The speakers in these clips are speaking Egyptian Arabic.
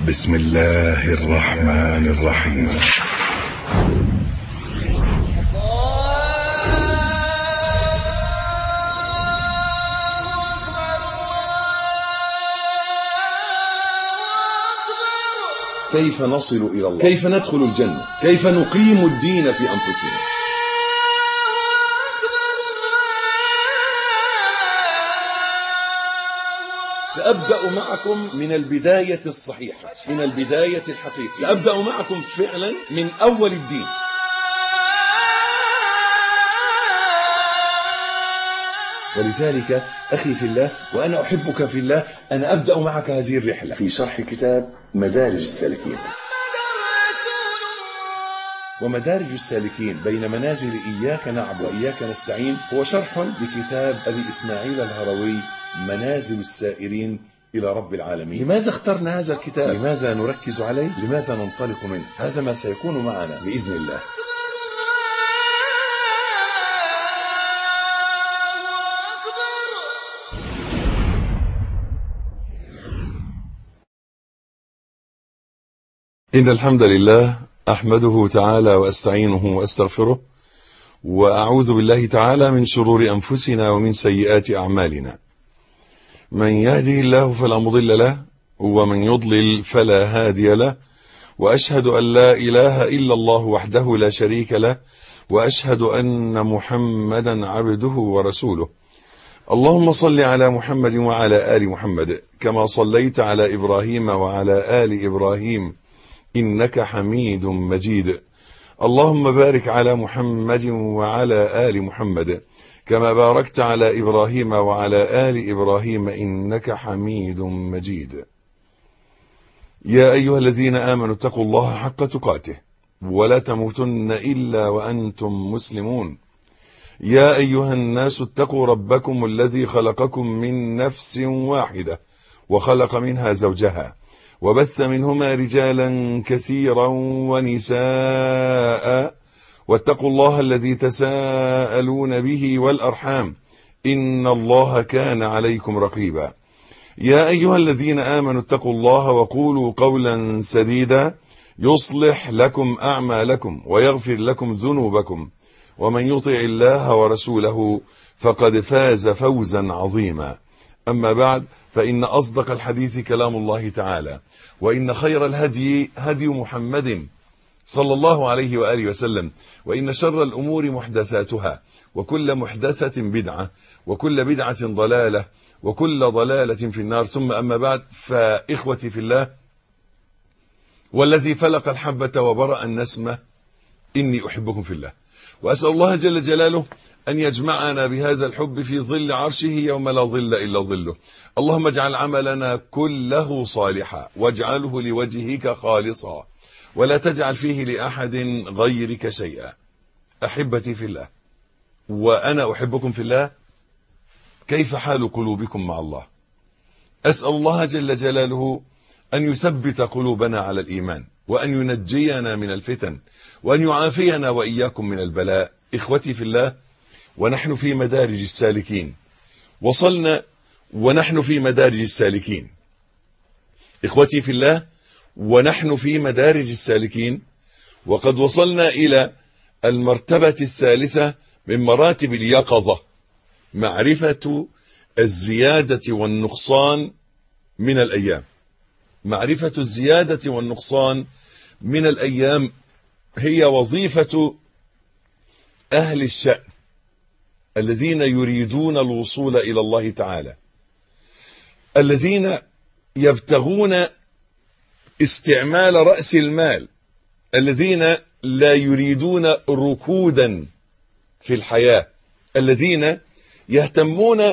بسم الله الرحمن الرحيم كيف نصل إلى الله كيف ندخل الجنة كيف نقيم الدين في أنفسنا سأبدأ معكم من البداية الصحيحة من البداية الحقيقية سأبدأ معكم فعلا من أول الدين ولذلك أخي في الله وأنا أحبك في الله أنا أبدأ معك هذه الرحلة في شرح كتاب مدارج السالكين ومدارج السالكين بين منازل إياك نعبد وإياك نستعين هو شرح لكتاب أبي إسماعيل الهروي منازل السائرين إلى رب العالمين لماذا اخترنا هذا الكتاب؟ لماذا نركز عليه؟ لماذا ننطلق منه؟ هذا ما سيكون معنا بإذن الله إن الحمد لله أحمده تعالى وأستعينه وأستغفره وأعوذ بالله تعالى من شرور أنفسنا ومن سيئات أعمالنا من يهده الله فلا مضل له ومن يضلل فلا هادي له وأشهد أن لا إله إلا الله وحده لا شريك له وأشهد أن محمدا عبده ورسوله اللهم صل على محمد وعلى آل محمد كما صليت على إبراهيم وعلى آل إبراهيم إنك حميد مجيد اللهم بارك على محمد وعلى آل محمد كما باركت على إبراهيم وعلى آل إبراهيم إنك حميد مجيد يا أيها الذين آمنوا اتقوا الله حق تقاته ولا تموتن إلا وأنتم مسلمون يا أيها الناس اتقوا ربكم الذي خلقكم من نفس واحدة وخلق منها زوجها وبث منهما رجالا كثيرا ونساء واتقوا الله الذي تساءلون به والأرحام إن الله كان عليكم رقيبا يا أيها الذين آمنوا اتقوا الله وقولوا قولا سديدا يصلح لكم أعمالكم ويغفر لكم ذنوبكم ومن يطع الله ورسوله فقد فاز فوزا عظيما أما بعد فإن أصدق الحديث كلام الله تعالى وإن خير الهدي هدي محمد صلى الله عليه وآله وسلم وإن شر الأمور محدثاتها وكل محدثة بدعة وكل بدعة ضلالة وكل ضلالة في النار ثم أما بعد فإخوتي في الله والذي فلق الحبة وبرأ النسمة إني أحبكم في الله وأسأل الله جل جلاله أن يجمعنا بهذا الحب في ظل عرشه يوم لا ظل إلا ظله اللهم اجعل عملنا كله صالحا واجعله لوجهك خالصا ولا تجعل فيه لأحد غيرك شيئا أحبتي في الله وأنا أحبكم في الله كيف حال قلوبكم مع الله أسأل الله جل جلاله أن يثبت قلوبنا على الإيمان وأن ينجينا من الفتن وأن يعافينا وإياكم من البلاء إخوتي في الله ونحن في مدارج السالكين وصلنا ونحن في مدارج السالكين إخوتي في الله ونحن في مدارج السالكين وقد وصلنا إلى المرتبة الثالثة من مراتب اليقظة معرفة الزيادة والنقصان من الأيام معرفة الزيادة والنقصان من الأيام هي وظيفة أهل الشأن الذين يريدون الوصول إلى الله تعالى الذين يبتغون استعمال رأس المال الذين لا يريدون ركودا في الحياة الذين يهتمون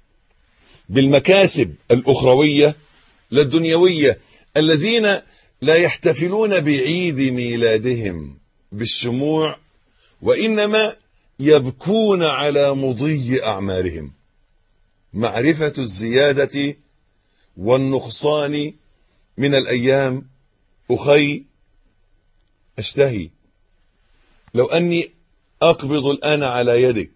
بالمكاسب الأخروية لا الدنيوية الذين لا يحتفلون بعيد ميلادهم بالشموع وإنما يبكون على مضي أعمارهم معرفة الزيادة والنقصان من الأيام أخي أشتهي لو أني أقبض الآن على يدك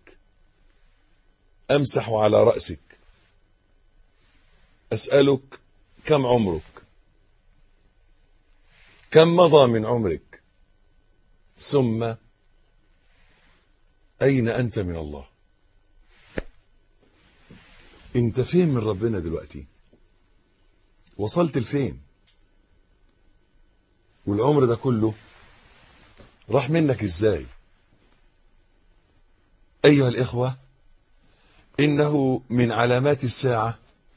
أمسح على رأسك أسألك كم عمرك كم مضى من عمرك ثم أين أنت من الله أنت فين من ربنا دلوقتي وصلت لفين والعمر ده كله راح منك ازاي أيها الإخوة إنه من علامات الساعة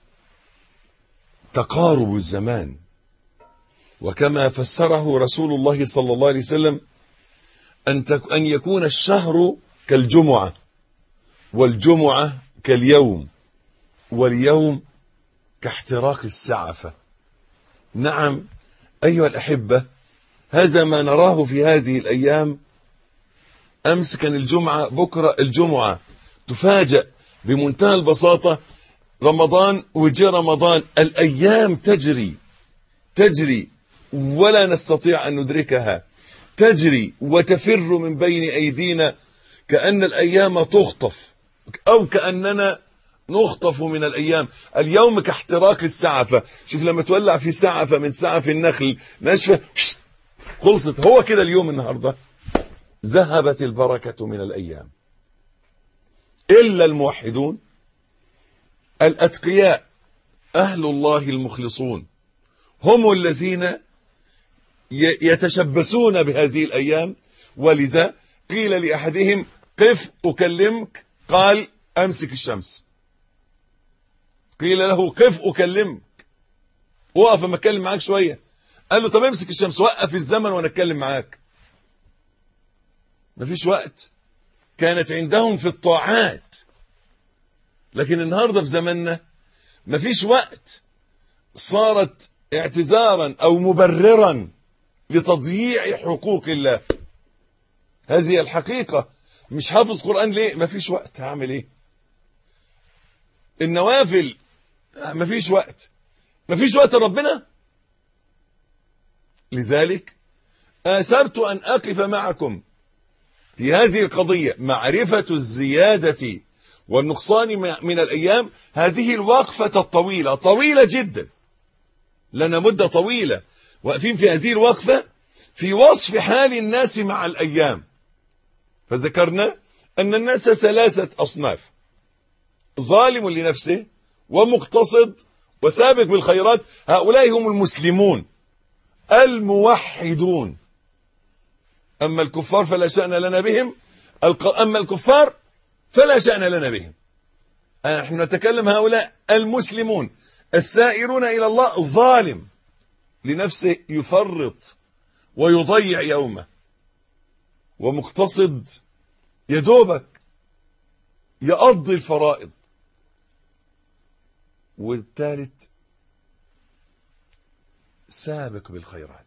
تقارب الزمان وكما فسره رسول الله صلى الله عليه وسلم أن, أن يكون الشهر كالجمعة والجمعة كاليوم واليوم كاحتراق السعفة نعم أيها الأحبة هذا ما نراه في هذه الأيام أمس كان الجمعة بكرة الجمعة تفاجأ بمنتهى البساطة رمضان وجاء رمضان الأيام تجري تجري ولا نستطيع أن ندركها تجري وتفر من بين أيدينا كأن الأيام تخطف أو كأننا نخطف من الأيام اليوم كاحتراق السعفة شوف لما تولع في سعفة من سعف النخل ناشفة خلصت هو كده اليوم النهاردة ذهبت البركة من الأيام إلا الموحدون الأتقياء أهل الله المخلصون هم الذين يتشبثون بهذه الأيام ولذا قيل لأحدهم قف أكلمك قال أمسك الشمس قيل له قف أكلمك وقف اما اتكلم معاك شوية قال له طب امسك الشمس وقف الزمن وانا اتكلم معاك مفيش وقت كانت عندهم في الطاعات لكن النهاردة في زماننا مفيش وقت صارت اعتذارا او مبررا لتضييع حقوق الله هذه الحقيقة مش حافظ قرآن ليه مفيش وقت هعمل ايه النوافل مفيش وقت مفيش وقت ربنا لذلك آثرت أن أقف معكم في هذه القضية معرفة الزيادة والنقصان من الأيام هذه الوقفة الطويلة طويلة جدا لنا مدة طويلة واقفين في هذه الوقفة في وصف حال الناس مع الأيام فذكرنا أن الناس ثلاثة أصناف ظالم لنفسه ومقتصد وسابق بالخيرات هؤلاء هم المسلمون الموحدون أما الكفار فلا شأن لنا بهم أما الكفار فلا شأن لنا بهم نحن نتكلم هؤلاء المسلمون السائرون إلى الله ظالم لنفسه يفرط ويضيع يومه ومقتصد يدوبك يقضي الفرائض والثالث سابق بالخيرات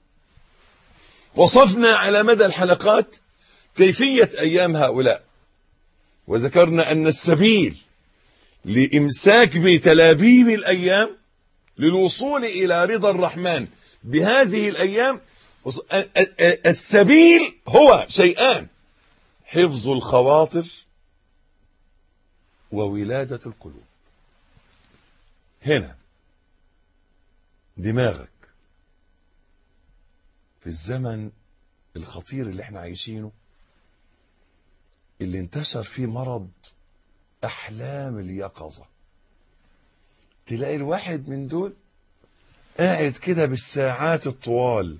وصفنا على مدى الحلقات كيفية أيام هؤلاء وذكرنا أن السبيل لإمساك بتلابيب الأيام للوصول إلى رضا الرحمن بهذه الأيام السبيل هو شيئان حفظ الخواطر وولادة القلوب هنا دماغك في الزمن الخطير اللي احنا عايشينه اللي انتشر فيه مرض احلام اليقظة تلاقي الواحد من دول قاعد كده بالساعات الطوال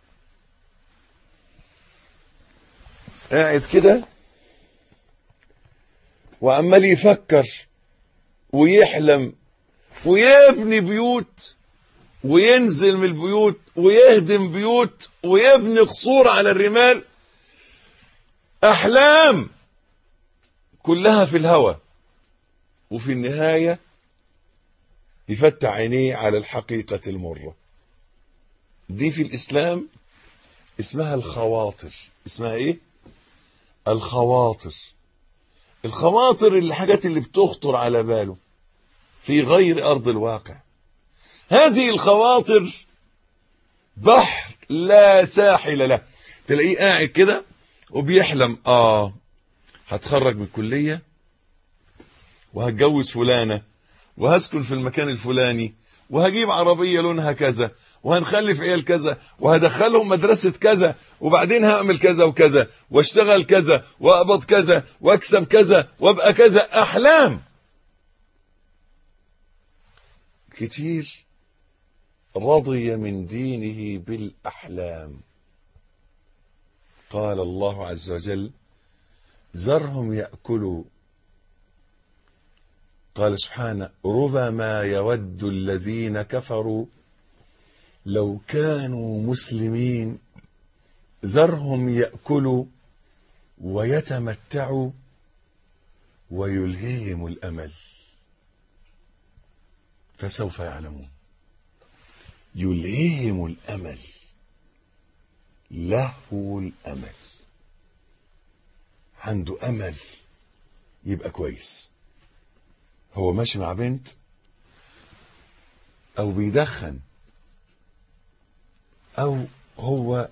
قاعد كده وعمال يفكر ويحلم ويبني بيوت وينزل من البيوت ويهدم بيوت ويبني قصور على الرمال أحلام كلها في الهوى وفي النهاية يفتح عينيه على الحقيقة المرة دي في الإسلام اسمها الخواطر اسمها ايه الخواطر الخواطر الحاجات اللي بتخطر على باله في غير أرض الواقع هذه الخواطر بحر لا ساحل له تلاقيه قاعد كده وبيحلم اه هتخرج من الكلية وهتجوز فلانة وهسكن في المكان الفلاني وهجيب عربية لونها كذا وهنخلف عيال كذا وهدخلهم مدرسة كذا وبعدين هعمل كذا وكذا واشتغل كذا واقبض كذا واكسب كذا وابقى كذا احلام كتير رضي من دينه بالاحلام قال الله عز وجل ذرهم ياكلوا قال سبحانه ربما يود الذين كفروا لو كانوا مسلمين ذرهم ياكلوا ويتمتعوا ويلهيهم الامل فسوف يعلمون يلهيهم الامل لهو الامل عنده امل يبقى كويس هو ماشي مع بنت او بيدخن او هو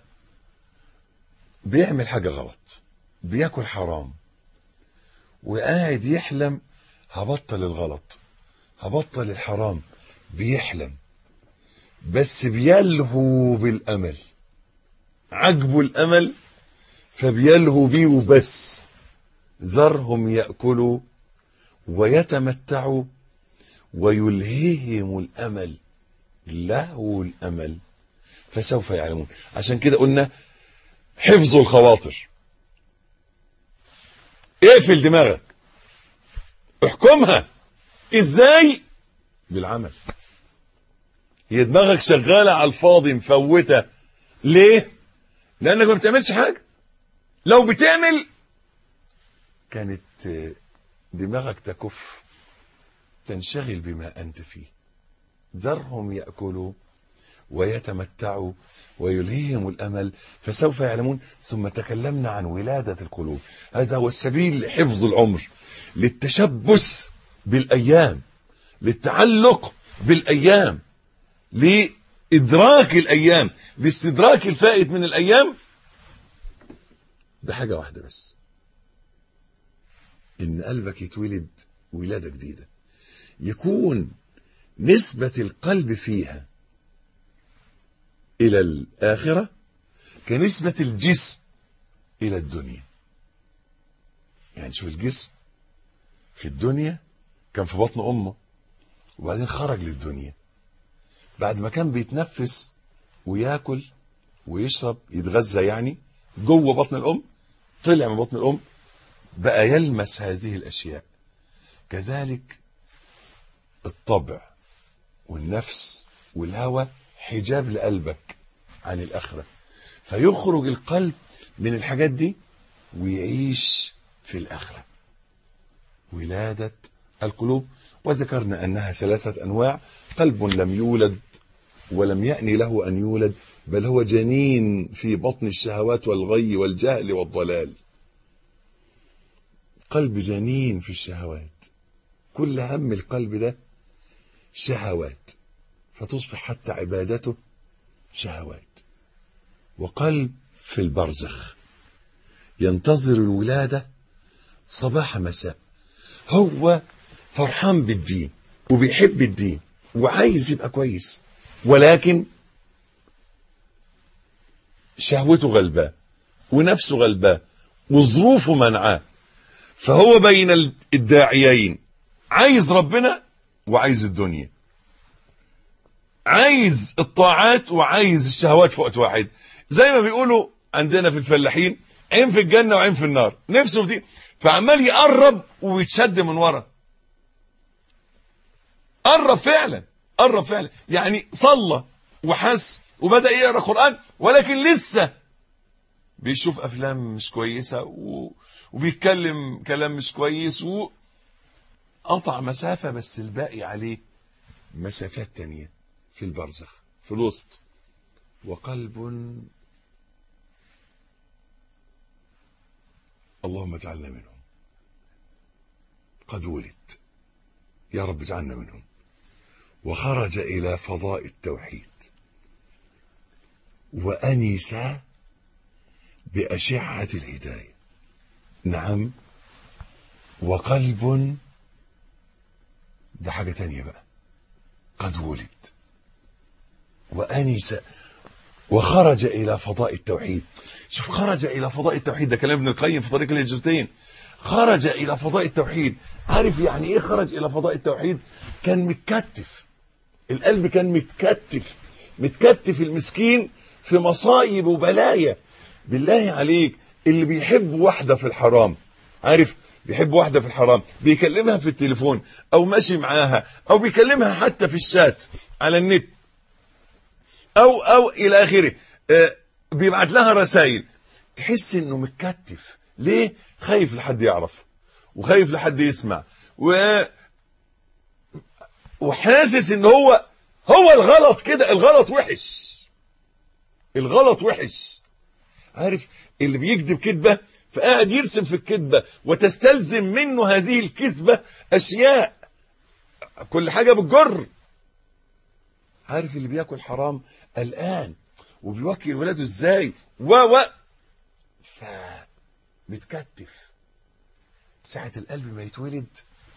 بيعمل حاجة غلط بياكل حرام وقاعد يحلم هبطل الغلط هبطل الحرام بيحلم بس بيلهو بالامل عجبه الامل فبيلهو بيه وبس ذرهم ياكلوا ويتمتعوا ويلهيهم الامل لهو الامل فسوف يعلمون عشان كده قلنا حفظ الخواطر اقفل دماغك احكمها ازاي بالعمل هي دماغك شغاله على الفاضي مفوته ليه لانك ما بتعملش حاجه لو بتعمل كانت دماغك تكف تنشغل بما انت فيه ذرهم ياكلوا ويتمتعوا ويلهيهم الامل فسوف يعلمون ثم تكلمنا عن ولاده القلوب هذا هو السبيل لحفظ العمر للتشبث بالايام للتعلق بالايام لادراك الايام لاستدراك الفائت من الايام بحاجه واحده بس ان قلبك يتولد ولاده جديده يكون نسبه القلب فيها الى الاخره كنسبه الجسم الى الدنيا يعني شوف الجسم في الدنيا كان في بطن امه وبعدين خرج للدنيا بعد ما كان بيتنفس وياكل ويشرب يتغذى يعني جوه بطن الام طلع من بطن الام بقى يلمس هذه الاشياء كذلك الطبع والنفس والهوى حجاب لقلبك عن الاخره فيخرج القلب من الحاجات دي ويعيش في الاخره ولاده القلوب وذكرنا انها ثلاثه انواع قلب لم يولد ولم يأني له أن يولد بل هو جنين في بطن الشهوات والغي والجهل والضلال قلب جنين في الشهوات كل هم القلب ده شهوات فتصبح حتى عبادته شهوات وقلب في البرزخ ينتظر الولادة صباح مساء هو فرحان بالدين وبيحب الدين وعايز يبقى كويس ولكن شهوته غلباه ونفسه غلباه وظروفه منعاه فهو بين الداعيين عايز ربنا وعايز الدنيا عايز الطاعات وعايز الشهوات في وقت واحد زي ما بيقولوا عندنا في الفلاحين عين في الجنة وعين في النار نفسه في دي فعمال يقرب ويتشد من ورا قرب فعلا قرب فعلا يعني صلى وحس وبدأ يقرأ قرآن ولكن لسه بيشوف أفلام مش كويسة و... وبيتكلم كلام مش كويس وقطع مسافة بس الباقي عليه مسافات تانية في البرزخ في الوسط وقلب اللهم اجعلنا منهم قد ولد يا رب اجعلنا منهم وخرج إلى فضاء التوحيد وأنس بأشعة الهداية نعم وقلب ده حاجة تانية بقى قد ولد وأنس وخرج إلى فضاء التوحيد شوف خرج إلى فضاء التوحيد ده كلام ابن القيم في طريق الهجرتين خرج إلى فضاء التوحيد عارف يعني إيه خرج إلى فضاء التوحيد كان متكتف القلب كان متكتف متكتف المسكين في مصايب وبلايا بالله عليك اللي بيحب واحدة في الحرام عارف بيحب واحدة في الحرام بيكلمها في التليفون او ماشي معاها او بيكلمها حتى في الشات على النت او او الى اخره آه بيبعت لها رسائل تحس انه متكتف ليه خايف لحد يعرف وخايف لحد يسمع و وحاسس ان هو هو الغلط كده الغلط وحش الغلط وحش عارف اللي بيكذب كذبه فقاعد يرسم في الكذبه وتستلزم منه هذه الكذبه اشياء كل حاجه بتجر عارف اللي بياكل حرام قلقان وبيوكل ولاده ازاي و و ف متكتف ساعة القلب ما يتولد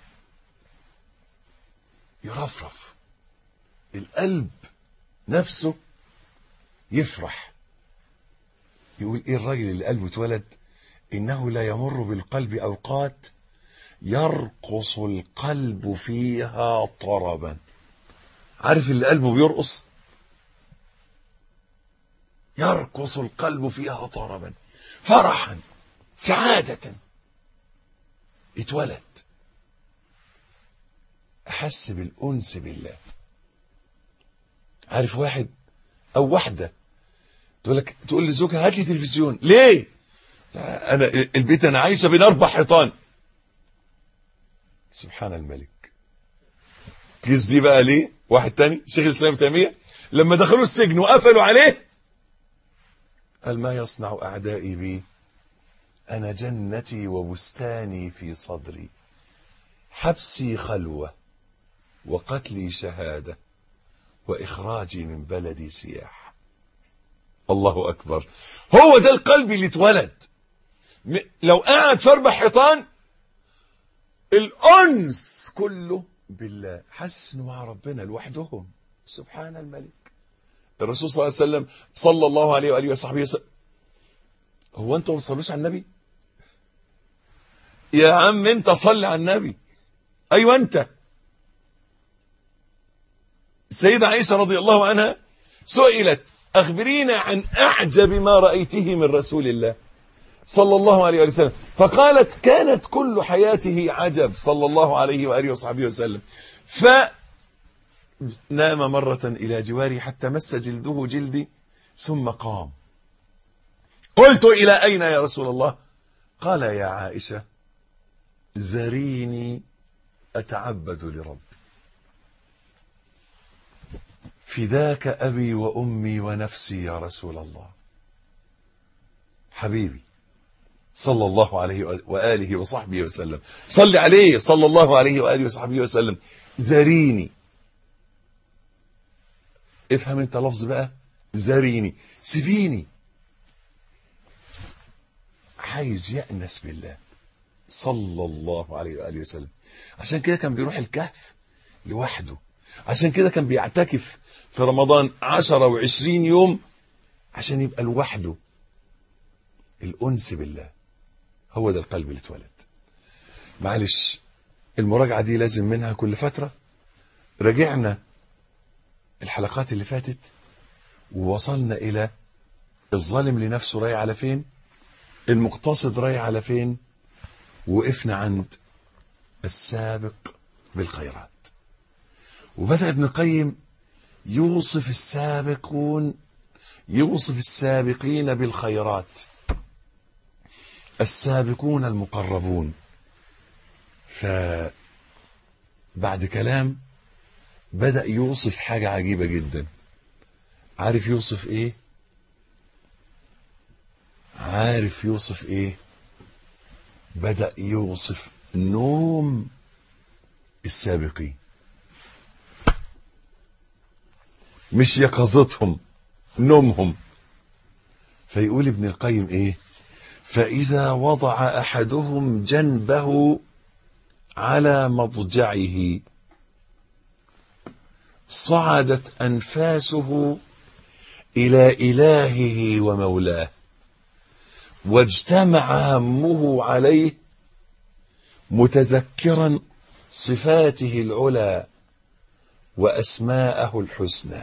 يرفرف القلب نفسه يفرح يقول ايه الراجل اللي قلبه اتولد انه لا يمر بالقلب اوقات يرقص القلب فيها طربا عارف اللي قلبه بيرقص يرقص القلب فيها طربا فرحا سعادة اتولد أحس بالأنس بالله عارف واحد أو واحدة تقول لك تقول لزوجها هات لي تلفزيون ليه؟ أنا البيت أنا عايشة بين أربع حيطان سبحان الملك كيس دي بقى ليه؟ واحد تاني شيخ الإسلام تيمية لما دخلوا السجن وقفلوا عليه قال ما يصنع أعدائي بي أنا جنتي وبستاني في صدري حبسي خلوة وقتلي شهادة وإخراجي من بلدي سياح الله أكبر هو ده القلب اللي اتولد لو قاعد في أربع حيطان الأنس كله بالله حاسس إنه مع ربنا لوحدهم سبحان الملك الرسول صلى الله عليه وسلم صلى الله عليه وآله وصحبه وسلم هو أنتم ما تصلوش على النبي يا عم أنت صلي على النبي أيوة أنت السيدة عائشة رضي الله عنها سئلت أخبرينا عن أعجب ما رأيته من رسول الله صلى الله عليه وسلم فقالت كانت كل حياته عجب صلى الله عليه وآله وصحبه وسلم فنام مرة إلى جواري حتى مس جلده جلدي ثم قام قلت إلى أين يا رسول الله قال يا عائشة ذريني أتعبد لربي فداك أبي وأمي ونفسي يا رسول الله حبيبي صلى الله عليه وآله وصحبه وسلم صل عليه صلى الله عليه وآله وصحبه وسلم ذريني افهم انت لفظ بقى ذريني سيبيني عايز يأنس بالله صلى الله عليه وآله وسلم عشان كده كان بيروح الكهف لوحده عشان كده كان بيعتكف في رمضان عشرة وعشرين يوم عشان يبقى لوحده الأنس بالله هو ده القلب اللي اتولد معلش المراجعة دي لازم منها كل فترة رجعنا الحلقات اللي فاتت ووصلنا إلى الظالم لنفسه رايح على فين المقتصد رايح على فين وقفنا عند السابق بالخيرات وبدأ ابن القيم يوصف السابقون يوصف السابقين بالخيرات السابقون المقربون فبعد كلام بدأ يوصف حاجة عجيبة جدا عارف يوصف ايه عارف يوصف ايه بدأ يوصف نوم السابقين مش يقظتهم نومهم فيقول ابن القيم ايه فإذا وضع أحدهم جنبه على مضجعه صعدت أنفاسه إلى إلهه ومولاه واجتمع همه عليه متذكرا صفاته العلى وأسماءه الحسنى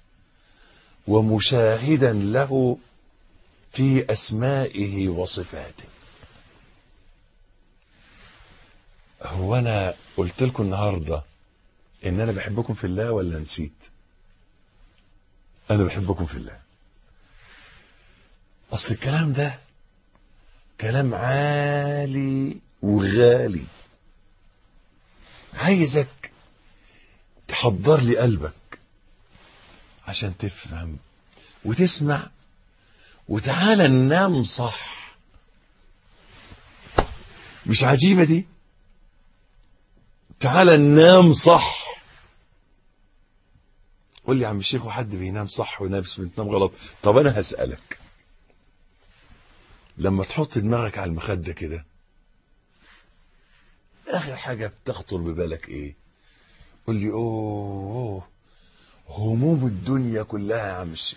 ومشاهدا له في أسمائه وصفاته هو أنا قلت لكم النهاردة إن أنا بحبكم في الله ولا نسيت أنا بحبكم في الله أصل الكلام ده كلام عالي وغالي عايزك تحضر لي قلبك عشان تفهم وتسمع وتعالى ننام صح مش عجيبة دي تعالى ننام صح قول لي يا عم الشيخ وحد بينام صح ونفس بتنام غلط طب انا هسألك لما تحط دماغك على المخدة كده اخر حاجة بتخطر ببالك ايه قول لي اوه هموم الدنيا كلها يا عم الشيخ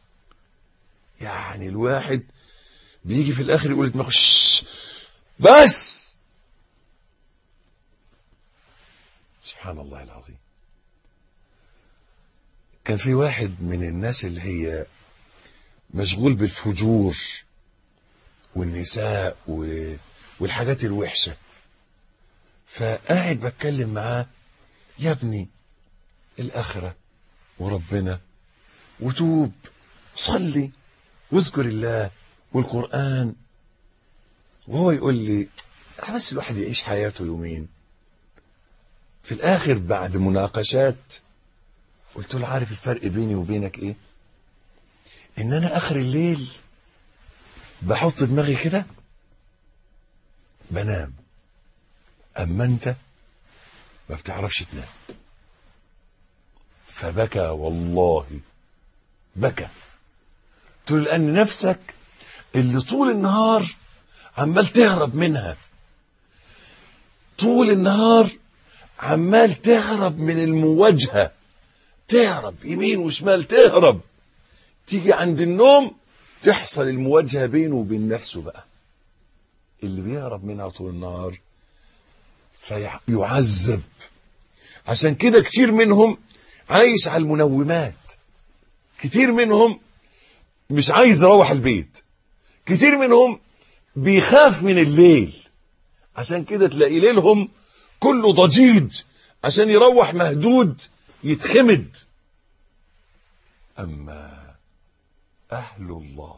يعني الواحد بيجي في الاخر يقول لدماغه "شش، بس سبحان الله العظيم كان في واحد من الناس اللي هي مشغول بالفجور والنساء و... والحاجات الوحشة فقاعد بتكلم معاه يا ابني الآخرة وربنا وتوب صلي واذكر الله والقرآن وهو يقول لي بس الواحد يعيش حياته يومين في الآخر بعد مناقشات قلت له عارف الفرق بيني وبينك ايه ان انا اخر الليل بحط دماغي كده بنام اما انت ما بتعرفش تنام فبكى والله بكى قلت له لان نفسك اللي طول النهار عمال تهرب منها طول النهار عمال تهرب من المواجهه تهرب يمين وشمال تهرب تيجي عند النوم تحصل المواجهة بينه وبين نفسه بقى اللي بيهرب منها طول النهار فيعذب عشان كده كتير منهم عايش على المنومات كتير منهم مش عايز يروح البيت كتير منهم بيخاف من الليل عشان كده تلاقي ليلهم كله ضجيج عشان يروح مهدود يتخمد أما أهل الله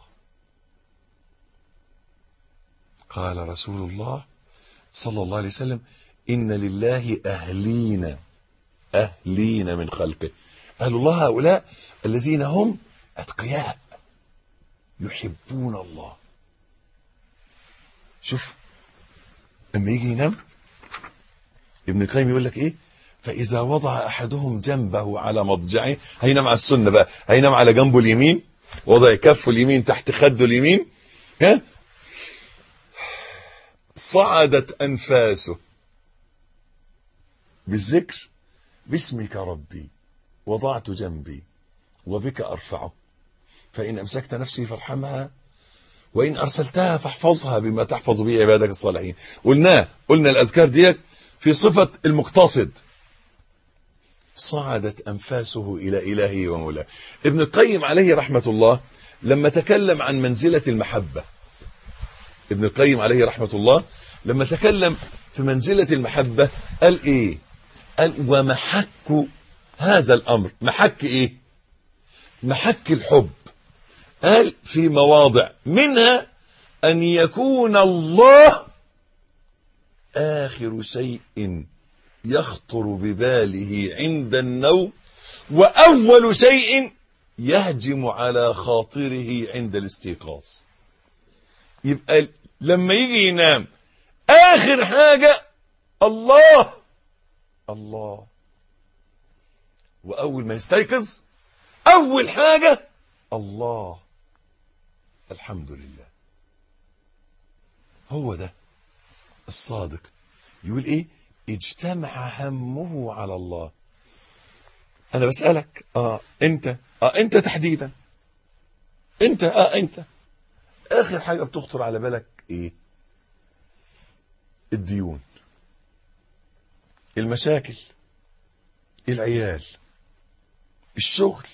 قال رسول الله صلى الله عليه وسلم إن لله أهلين أهلين من خلقه أهل الله هؤلاء الذين هم أتقياء يحبون الله شوف لما يجي ينام ابن القيم يقول لك ايه فإذا وضع أحدهم جنبه على مضجعه هينام على السنة بقى هينام على جنبه اليمين وضع كفه اليمين تحت خده اليمين ها صعدت أنفاسه بالذكر باسمك ربي وضعت جنبي وبك أرفعه فإن أمسكت نفسي فارحمها وإن أرسلتها فاحفظها بما تحفظ به عبادك الصالحين قلنا قلنا الأذكار ديت في صفة المقتصد صعدت أنفاسه إلى إلهه ومولاه ابن القيم عليه رحمة الله لما تكلم عن منزلة المحبة ابن القيم عليه رحمة الله لما تكلم في منزلة المحبة قال إيه قال ومحك هذا الأمر محك إيه محك الحب قال في مواضع منها أن يكون الله آخر شيء يخطر بباله عند النوم وأول شيء يهجم على خاطره عند الاستيقاظ يبقى لما يجي ينام آخر حاجة الله الله وأول ما يستيقظ أول حاجة الله الحمد لله هو ده الصادق يقول ايه اجتمع همه على الله انا بسألك اه انت اه انت تحديدا انت اه انت اخر حاجة بتخطر على بالك ايه الديون المشاكل العيال الشغل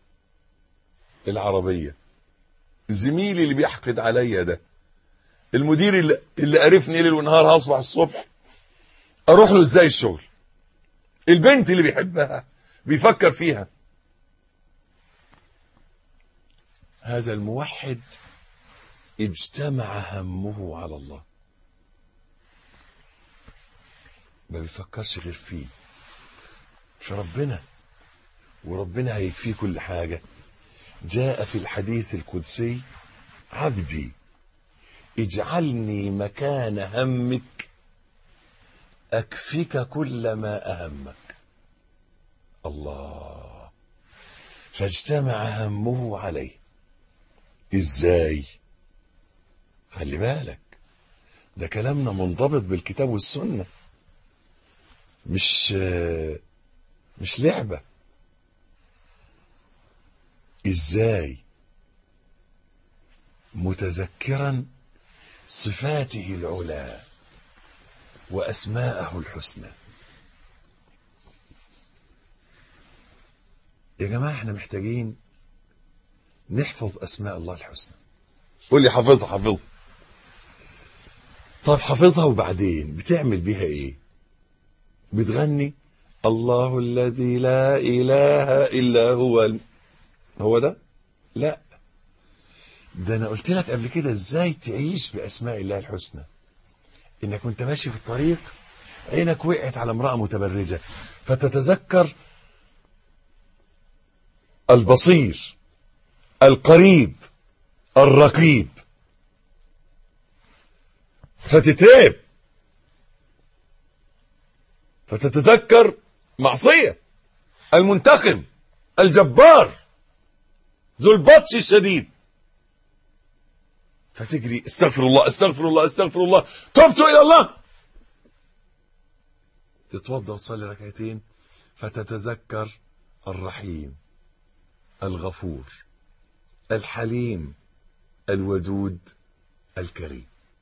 العربية زميلي اللي بيحقد عليا ده المدير اللي, اللي قرفني ليل ونهار هصبح الصبح اروح له ازاي الشغل البنت اللي بيحبها بيفكر فيها هذا الموحد اجتمع همه على الله ما بيفكرش غير فيه في ربنا وربنا هيكفيه كل حاجة جاء في الحديث القدسي عبدي اجعلني مكان همك أكفك كل ما أهمك الله فاجتمع همه عليه ازاي خلي بالك ده كلامنا منضبط بالكتاب والسنة مش مش لعبة ازاي متذكرا صفاته العلى واسماءه الحسنى يا جماعة احنا محتاجين نحفظ اسماء الله الحسنى قول لي حافظها حافظها طب حافظها وبعدين بتعمل بيها ايه بتغني الله الذي لا اله الا هو ال... هو ده لا ده انا قلت لك قبل كده ازاي تعيش باسماء الله الحسنى انك وانت ماشي في الطريق عينك وقعت على امراه متبرجه فتتذكر البصير القريب الرقيب فتترعب فتتذكر معصية المنتقم الجبار ذو البطش الشديد فتجري استغفر الله استغفر الله استغفر الله تبت إلى الله تتوضا وتصلي ركعتين فتتذكر الرحيم الغفور الحليم الودود الكريم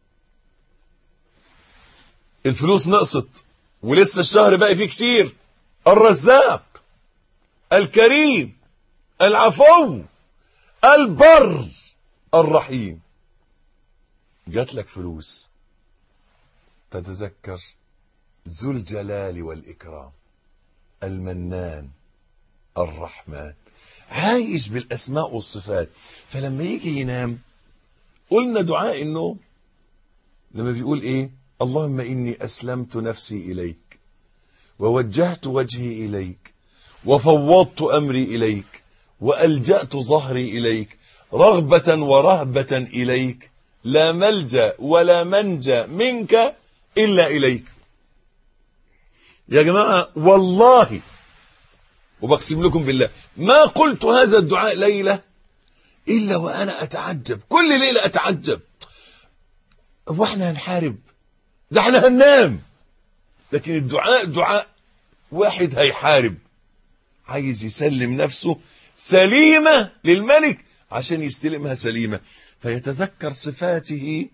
الفلوس نقصت ولسه الشهر باقي فيه كتير الرزاق الكريم العفو البر الرحيم جات لك فلوس تتذكر ذو الجلال والإكرام المنان الرحمن عايش بالأسماء والصفات فلما يجي ينام قلنا دعاء النوم لما بيقول ايه اللهم إني أسلمت نفسي إليك ووجهت وجهي إليك وفوضت أمري إليك وألجأت ظهري إليك رغبة ورهبة إليك لا ملجأ ولا منجا منك إلا إليك يا جماعة والله وبقسم لكم بالله ما قلت هذا الدعاء ليلة إلا وأنا أتعجب كل ليلة أتعجب هو احنا هنحارب ده احنا هننام لكن الدعاء دعاء واحد هيحارب عايز يسلم نفسه سليمة للملك عشان يستلمها سليمة فيتذكر صفاته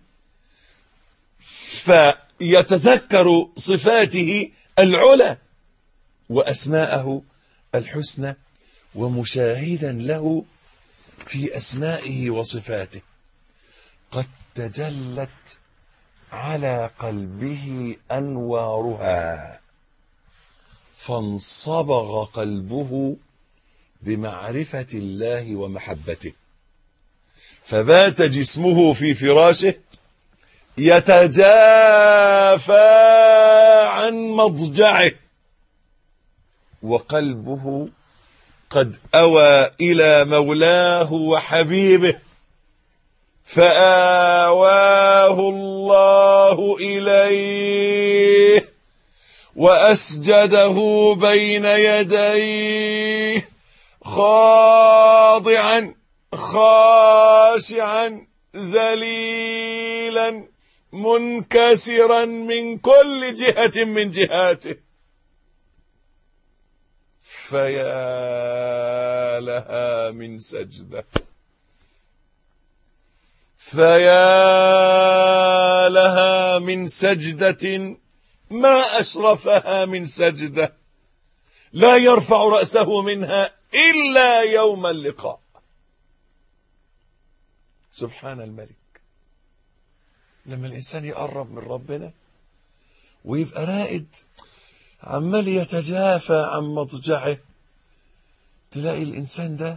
فيتذكر صفاته العلى وأسماءه الحسنى ومشاهدا له في أسمائه وصفاته قد تجلت على قلبه أنوارها فانصبغ قلبه بمعرفة الله ومحبته فبات جسمه في فراشه يتجافى عن مضجعه وقلبه قد أوى إلى مولاه وحبيبه فآواه الله إليه وأسجده بين يديه خاضعا خاشعا ذليلا منكسرا من كل جهة من جهاته فيا لها من سجدة فيا لها من سجدة ما أشرفها من سجدة لا يرفع رأسه منها إلا يوم اللقاء سبحان الملك لما الإنسان يقرب من ربنا ويبقى رائد عمال يتجافى عن مضجعه تلاقي الإنسان ده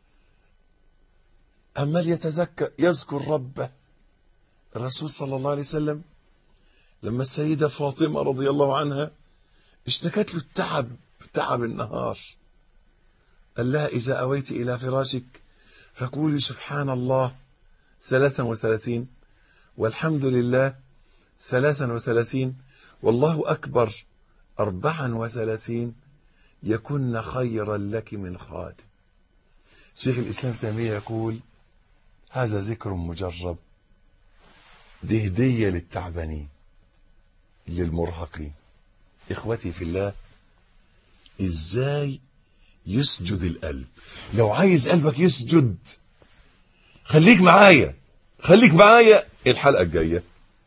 عمال يتذكر يذكر ربه الرسول صلى الله عليه وسلم لما السيدة فاطمة رضي الله عنها اشتكت له التعب تعب النهار قال لها إذا أويت إلى فراشك فقولي سبحان الله ثلاثا وثلاثين والحمد لله ثلاثا وثلاثين والله أكبر أربعا وثلاثين يكن خيرا لك من خادم شيخ الإسلام تيمية يقول هذا ذكر مجرب دي هدية للتعبانين للمرهقين إخوتي في الله إزاي يسجد القلب لو عايز قلبك يسجد خليك معايا خليك معايا الحلقة الجاية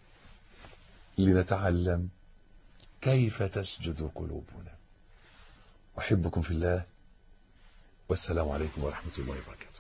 لنتعلم كيف تسجد قلوبنا أحبكم في الله والسلام عليكم ورحمة الله وبركاته